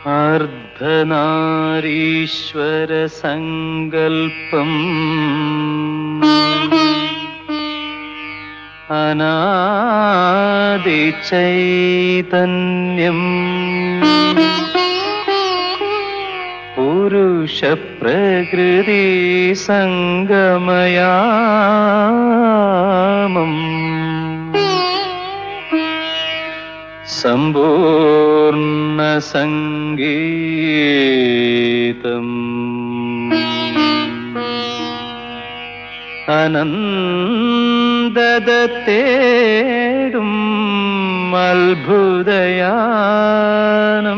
അർദ്ധനാരീശ്വര സങ്കൽപ്പം അനാദിചൈതന്യം പുരുഷപ്രകൃതി സംഗമയാമം സമ്പൂർണ്ണ സംഗീതം അനന്തതത്തേടും അത്ഭുതയാനം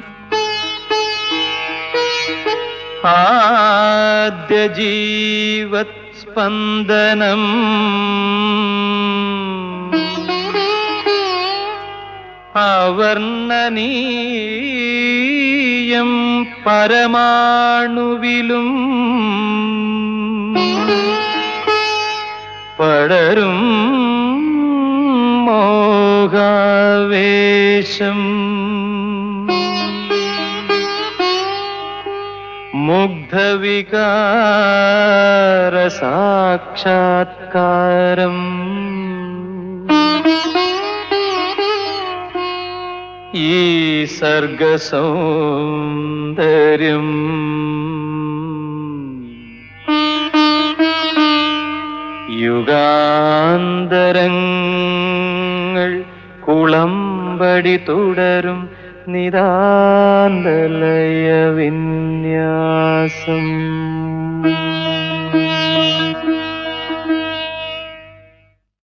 ആദ്യ ജീവത് സ്പന്ദനം അവർണ്ണനീയം പരമാണുവിലും പടരും മോഹാവേശം മുഗ്ധവികാര സാക്ഷാത്കാരം ഈ സർഗസൗന്ദര്യം യുഗാന്തരങ്ങൾ കുളമ്പടി തുടരും നിതാന്തലയ വിന്യാസം